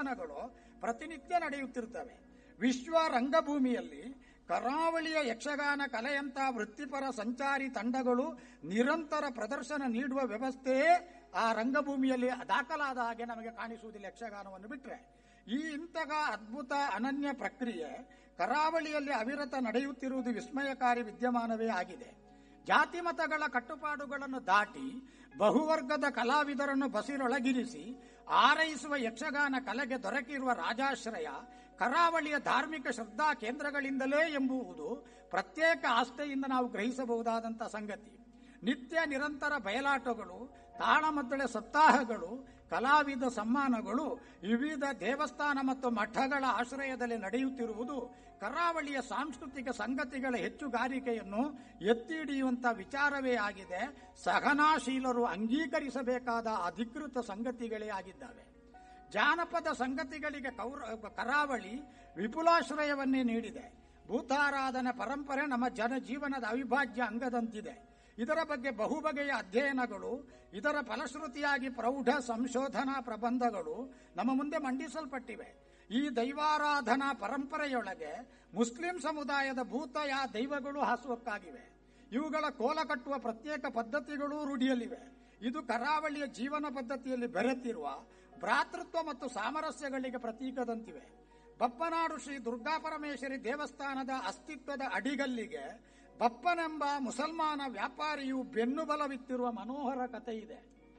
ಪ್ರದರ್ಶನಗಳು ಪ್ರತಿನಿತ್ಯ ನಡೆಯುತ್ತಿರ್ತವೆ ವಿಶ್ವ ರಂಗಭೂಮಿಯಲ್ಲಿ ಕರಾವಳಿಯ ಯಕ್ಷಗಾನ ಕಲೆಯಂತ ವೃತ್ತಿಪರ ಸಂಚಾರಿ ತಂಡಗಳು ನಿರಂತರ ಪ್ರದರ್ಶನ ನೀಡುವ ವ್ಯವಸ್ಥೆಯೇ ಆ ರಂಗಭೂಮಿಯಲ್ಲಿ ದಾಖಲಾದ ಹಾಗೆ ನಮಗೆ ಕಾಣಿಸುವುದಿಲ್ಲ ಯಕ್ಷಗಾನವನ್ನು ಬಿಟ್ಟರೆ ಈ ಇಂತಹ ಅದ್ಭುತ ಅನನ್ಯ ಪ್ರಕ್ರಿಯೆ ಕರಾವಳಿಯಲ್ಲಿ ಅವಿರತ ನಡೆಯುತ್ತಿರುವುದು ವಿಸ್ಮಯಕಾರಿ ವಿದ್ಯಮಾನವೇ ಆಗಿದೆ ಜಾತಿ ಮತಗಳ ಕಟ್ಟುಪಾಡುಗಳನ್ನು ದಾಟಿ ಬಹುವರ್ಗದ ಕಲಾವಿದರನ್ನು ಬಸಿರೊಳಗಿರಿಸಿ ಆರೈಸುವ ಯಕ್ಷಗಾನ ಕಲೆಗೆ ದೊರಕಿರುವ ರಾಜಾಶ್ರಯ ಕರಾವಳಿಯ ಧಾರ್ಮಿಕ ಶ್ರದ್ಧಾ ಕೇಂದ್ರಗಳಿಂದಲೇ ಎಂಬುವುದು ಪ್ರತ್ಯೇಕ ಆಸ್ಥೆಯಿಂದ ನಾವು ಗ್ರಹಿಸಬಹುದಾದಂಥ ಸಂಗತಿ ನಿತ್ಯ ನಿರಂತರ ಬಯಲಾಟಗಳು ತಾಳಮದ್ದಳೆ ಸಪ್ತಾಹಗಳು ಕಲಾವಿದ ಸಮ್ಮಾನಗಳು ವಿವಿಧ ದೇವಸ್ಥಾನ ಮತ್ತು ಮಠಗಳ ಆಶ್ರಯದಲ್ಲಿ ನಡೆಯುತ್ತಿರುವುದು ಕರಾವಳಿಯ ಸಾಂಸ್ಕೃತಿಕ ಸಂಗತಿಗಳ ಹೆಚ್ಚುಗಾರಿಕೆಯನ್ನು ಎತ್ತಿ ಹಿಡಿಯುವಂತ ವಿಚಾರವೇ ಆಗಿದೆ ಸಹನಾಶೀಲರು ಅಂಗೀಕರಿಸಬೇಕಾದ ಅಧಿಕೃತ ಸಂಗತಿಗಳೇ ಆಗಿದ್ದಾವೆ ಜಾನಪದ ಸಂಗತಿಗಳಿಗೆ ಕೌರ ಕರಾವಳಿ ವಿಪುಲಾಶ್ರಯವನ್ನೇ ನೀಡಿದೆ ಭೂತಾರಾಧನೆ ಪರಂಪರೆ ನಮ್ಮ ಜನಜೀವನದ ಅವಿಭಾಜ್ಯ ಅಂಗದಂತಿದೆ ಇದರ ಬಗ್ಗೆ ಬಹುಬಗೆಯ ಅಧ್ಯಯನಗಳು ಇದರ ಫಲಶ್ರುತಿಯಾಗಿ ಪ್ರೌಢ ಸಂಶೋಧನಾ ಪ್ರಬಂಧಗಳು ನಮ್ಮ ಮುಂದೆ ಮಂಡಿಸಲ್ಪಟ್ಟಿವೆ ಈ ದೈವಾರಾಧನಾ ಪರಂಪರೆಯೊಳಗೆ ಮುಸ್ಲಿಂ ಸಮುದಾಯದ ಭೂತಯ ದೈವಗಳು ಹಾಸುವಕ್ಕಾಗಿವೆ ಇವುಗಳ ಕೋಲ ಕಟ್ಟುವ ಪ್ರತ್ಯೇಕ ಪದ್ಧತಿಗಳೂ ರೂಢಿಯಲ್ಲಿವೆ ಇದು ಕರಾವಳಿಯ ಜೀವನ ಪದ್ಧತಿಯಲ್ಲಿ ಬೆರೆತಿರುವ ಭ್ರಾತೃತ್ವ ಮತ್ತು ಸಾಮರಸ್ಯಗಳಿಗೆ ಪ್ರತೀಕದಂತಿವೆ ಬಪ್ಪನಾಡು ಶ್ರೀ ದುರ್ಗಾಪರಮೇಶ್ವರಿ ದೇವಸ್ಥಾನದ ಅಸ್ತಿತ್ವದ ಅಡಿಗಲ್ಲಿಗೆ ಬಪ್ಪನೆಂಬ ಮುಸಲ್ಮಾನ ವ್ಯಾಪಾರಿಯು ಬೆನ್ನುಬಲವಿತ್ತಿರುವ ಮನೋಹರ ಕಥೆ ಇದೆ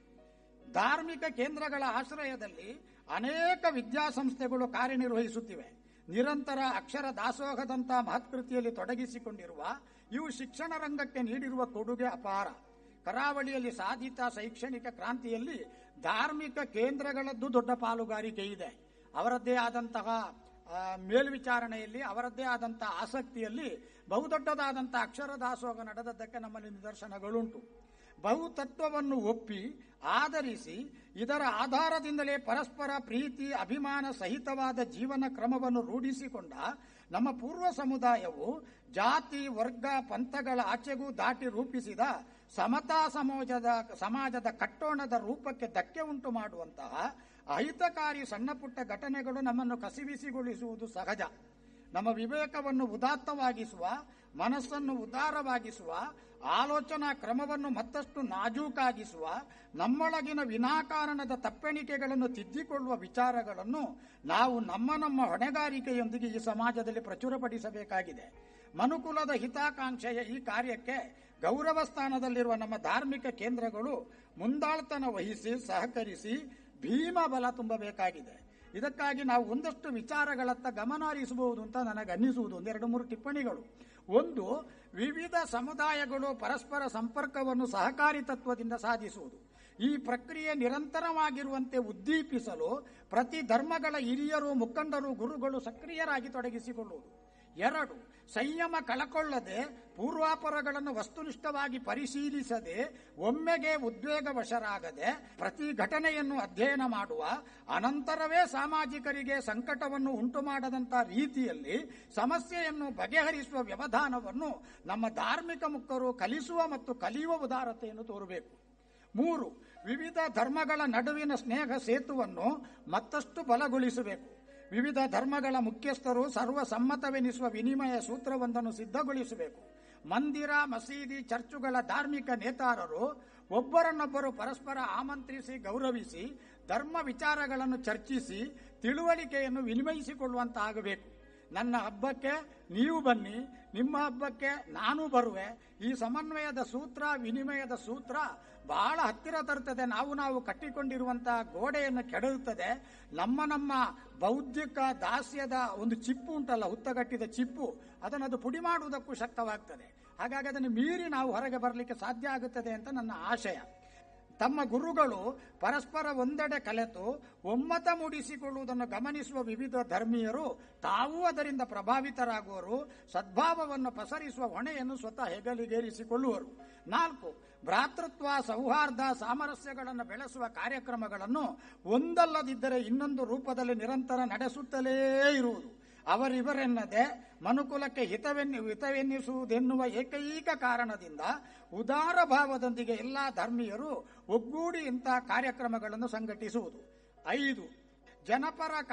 ಧಾರ್ಮಿಕ ಕೇಂದ್ರಗಳ ಆಶ್ರಯದಲ್ಲಿ ಅನೇಕ ವಿದ್ಯಾಸಂಸ್ಥೆಗಳು ಕಾರ್ಯನಿರ್ವಹಿಸುತ್ತಿವೆ ನಿರಂತರ ಅಕ್ಷರ ದಾಸೋಹದಂತ ಮಹತ್ಕೃತಿಯಲ್ಲಿ ತೊಡಗಿಸಿಕೊಂಡಿರುವ ಇವು ಶಿಕ್ಷಣ ರಂಗಕ್ಕೆ ನೀಡಿರುವ ಕೊಡುಗೆ ಅಪಾರ ಕರಾವಳಿಯಲ್ಲಿ ಸಾಧಿತ ಶೈಕ್ಷಣಿಕ ಕ್ರಾಂತಿಯಲ್ಲಿ ಧಾರ್ಮಿಕ ಕೇಂದ್ರಗಳದ್ದು ದೊಡ್ಡ ಪಾಲುಗಾರಿಕೆ ಇದೆ ಅವರದ್ದೇ ಆದಂತಹ ಆ, ಮೇಲ್ವಿಚಾರಣೆಯಲ್ಲಿ ಅವರದ್ದೇ ಆದಂತಹ ಆಸಕ್ತಿಯಲ್ಲಿ ಬಹುದೊಡ್ಡದಾದಂತಹ ಅಕ್ಷರ ದಾಸೋಹ ನಡೆದದ್ದಕ್ಕೆ ನಮ್ಮಲ್ಲಿ ನಿದರ್ಶನಗಳುಂಟು ಬಹುತತ್ವವನ್ನು ಒಪ್ಪಿ ಆಧರಿಸಿ ಇದರ ಆಧಾರದಿಂದಲೇ ಪರಸ್ಪರ ಪ್ರೀತಿ ಅಭಿಮಾನ ಸಹಿತವಾದ ಜೀವನ ಕ್ರಮವನ್ನು ರೂಢಿಸಿಕೊಂಡ ನಮ್ಮ ಪೂರ್ವ ಸಮುದಾಯವು ಜಾತಿ ವರ್ಗ ಪಂಥಗಳ ಆಚೆಗೂ ದಾಟಿ ರೂಪಿಸಿದ ಸಮತಾ ಸಮಾಜದ ಸಮಾಜದ ಕಟ್ಟೋಣದ ರೂಪಕ್ಕೆ ಧಕ್ಕೆ ಉಂಟು ಮಾಡುವಂತಹ ಅಹಿತಕಾರಿ ಸಣ್ಣ ಪುಟ್ಟ ಘಟನೆಗಳು ನಮ್ಮನ್ನು ಕಸಿವಿಸಿಗೊಳಿಸುವುದು ಸಹಜ ನಮ್ಮ ವಿವೇಕವನ್ನು ಉದಾತ್ತವಾಗಿಸುವ ಮನಸ್ಸನ್ನು ಉದಾರವಾಗಿಸುವ ಆಲೋಚನಾ ಕ್ರಮವನ್ನು ಮತ್ತಷ್ಟು ನಾಜೂಕಾಗಿಸುವ ನಮ್ಮೊಳಗಿನ ವಿನಾಕಾರಣದ ತಪ್ಪೆಣಿಕೆಗಳನ್ನು ತಿದ್ದಿಕೊಳ್ಳುವ ವಿಚಾರಗಳನ್ನು ನಾವು ನಮ್ಮ ನಮ್ಮ ಹೊಣೆಗಾರಿಕೆಯೊಂದಿಗೆ ಈ ಸಮಾಜದಲ್ಲಿ ಪ್ರಚುರಪಡಿಸಬೇಕಾಗಿದೆ ಮನುಕುಲದ ಹಿತಾಕಾಂಕ್ಷೆಯ ಈ ಕಾರ್ಯಕ್ಕೆ ಗೌರವ ಸ್ಥಾನದಲ್ಲಿರುವ ನಮ್ಮ ಧಾರ್ಮಿಕ ಕೇಂದ್ರಗಳು ಮುಂದಾಳ್ತನ ವಹಿಸಿ ಸಹಕರಿಸಿ ಭೀಮ ಬಲ ತುಂಬಬೇಕಾಗಿದೆ ಇದಕ್ಕಾಗಿ ನಾವು ಒಂದಷ್ಟು ವಿಚಾರಗಳತ್ತ ಗಮನ ಹರಿಸಬಹುದು ಅಂತ ನನಗೆ ಅನ್ನಿಸುವುದು ಒಂದೆರಡು ಮೂರು ಟಿಪ್ಪಣಿಗಳು ಒಂದು ವಿವಿಧ ಸಮುದಾಯಗಳು ಪರಸ್ಪರ ಸಂಪರ್ಕವನ್ನು ಸಹಕಾರಿ ತತ್ವದಿಂದ ಸಾಧಿಸುವುದು ಈ ಪ್ರಕ್ರಿಯೆ ನಿರಂತರವಾಗಿರುವಂತೆ ಉದ್ದೀಪಿಸಲು ಪ್ರತಿ ಧರ್ಮಗಳ ಹಿರಿಯರು ಮುಖಂಡರು ಗುರುಗಳು ಸಕ್ರಿಯರಾಗಿ ತೊಡಗಿಸಿಕೊಳ್ಳುವುದು ಎರಡು ಸಂಯಮ ಕಳಕೊಳ್ಳದೆ ಪೂರ್ವಾಪರಗಳನ್ನು ವಸ್ತುನಿಷ್ಠವಾಗಿ ಪರಿಶೀಲಿಸದೆ ಒಮ್ಮೆಗೆ ಉದ್ವೇಗವಶರಾಗದೆ ಪ್ರತಿ ಘಟನೆಯನ್ನು ಅಧ್ಯಯನ ಮಾಡುವ ಅನಂತರವೇ ಸಾಮಾಜಿಕರಿಗೆ ಸಂಕಟವನ್ನು ಉಂಟು ಮಾಡದಂತ ರೀತಿಯಲ್ಲಿ ಸಮಸ್ಯೆಯನ್ನು ಬಗೆಹರಿಸುವ ವ್ಯವಧಾನವನ್ನು ನಮ್ಮ ಧಾರ್ಮಿಕ ಮುಖರು ಕಲಿಸುವ ಮತ್ತು ಕಲಿಯುವ ಉದಾರತೆಯನ್ನು ತೋರಬೇಕು ಮೂರು ವಿವಿಧ ಧರ್ಮಗಳ ನಡುವಿನ ಸ್ನೇಹ ಸೇತುವನ್ನು ಮತ್ತಷ್ಟು ಬಲಗೊಳಿಸಬೇಕು ವಿವಿಧ ಧರ್ಮಗಳ ಮುಖ್ಯಸ್ಥರು ಸರ್ವಸಮ್ಮತವೆನಿಸುವ ವಿನಿಮಯ ಸೂತ್ರವೊಂದನ್ನು ಸಿದ್ಧಗೊಳಿಸಬೇಕು ಮಂದಿರ ಮಸೀದಿ ಚರ್ಚುಗಳ ಧಾರ್ಮಿಕ ನೇತಾರರು ಒಬ್ಬರನ್ನೊಬ್ಬರು ಪರಸ್ಪರ ಆಮಂತ್ರಿಸಿ ಗೌರವಿಸಿ ಧರ್ಮ ವಿಚಾರಗಳನ್ನು ಚರ್ಚಿಸಿ ತಿಳುವಳಿಕೆಯನ್ನು ವಿನಿಮಯಿಸಿಕೊಳ್ಳುವಂತಾಗಬೇಕು ನನ್ನ ಹಬ್ಬಕ್ಕೆ ನೀವು ಬನ್ನಿ ನಿಮ್ಮ ಹಬ್ಬಕ್ಕೆ ನಾನು ಬರುವೆ ಈ ಸಮನ್ವಯದ ಸೂತ್ರ ವಿನಿಮಯದ ಸೂತ್ರ ಬಹಳ ಹತ್ತಿರ ತರುತ್ತದೆ ನಾವು ನಾವು ಕಟ್ಟಿಕೊಂಡಿರುವಂತಹ ಗೋಡೆಯನ್ನು ಕೆಡವುತ್ತದೆ ನಮ್ಮ ನಮ್ಮ ಬೌದ್ಧಿಕ ದಾಸ್ಯದ ಒಂದು ಚಿಪ್ಪು ಉಂಟಲ್ಲ ಹುತ್ತಗಟ್ಟಿದ ಚಿಪ್ಪು ಅದನ್ನು ಅದು ಪುಡಿ ಮಾಡುವುದಕ್ಕೂ ಶಕ್ತವಾಗ್ತದೆ ಹಾಗಾಗಿ ಅದನ್ನು ಮೀರಿ ನಾವು ಹೊರಗೆ ಬರಲಿಕ್ಕೆ ಸಾಧ್ಯ ಆಗುತ್ತದೆ ಅಂತ ನನ್ನ ಆಶಯ ತಮ್ಮ ಗುರುಗಳು ಪರಸ್ಪರ ಒಂದೆಡೆ ಕಲೆತು ಒಮ್ಮತ ಮೂಡಿಸಿಕೊಳ್ಳುವುದನ್ನು ಗಮನಿಸುವ ವಿವಿಧ ಧರ್ಮೀಯರು ತಾವೂ ಅದರಿಂದ ಪ್ರಭಾವಿತರಾಗುವರು ಸದ್ಭಾವವನ್ನು ಪಸರಿಸುವ ಹೊಣೆಯನ್ನು ಸ್ವತಃ ಹೆಗಲಿಗೇರಿಸಿಕೊಳ್ಳುವರು ನಾಲ್ಕು ಭ್ರಾತೃತ್ವ ಸೌಹಾರ್ದ ಸಾಮರಸ್ಯಗಳನ್ನು ಬೆಳೆಸುವ ಕಾರ್ಯಕ್ರಮಗಳನ್ನು ಒಂದಲ್ಲದಿದ್ದರೆ ಇನ್ನೊಂದು ರೂಪದಲ್ಲಿ ನಿರಂತರ ನಡೆಸುತ್ತಲೇ ಇರುವುದು ಅವರಿವರೆನ್ನದೆ ಮನುಕುಲಕ್ಕೆ ಹಿತವೆನ್ನಿ ಹಿತವೆನ್ನಿಸುವುದೆನ್ನುವ ಏಕೈಕ ಕಾರಣದಿಂದ ಉದಾರ ಭಾವದೊಂದಿಗೆ ಎಲ್ಲಾ ಧರ್ಮೀಯರು ಒಗ್ಗೂಡಿ ಇಂತಹ ಕಾರ್ಯಕ್ರಮಗಳನ್ನು ಸಂಘಟಿಸುವುದು ಐದು ಜನಪರ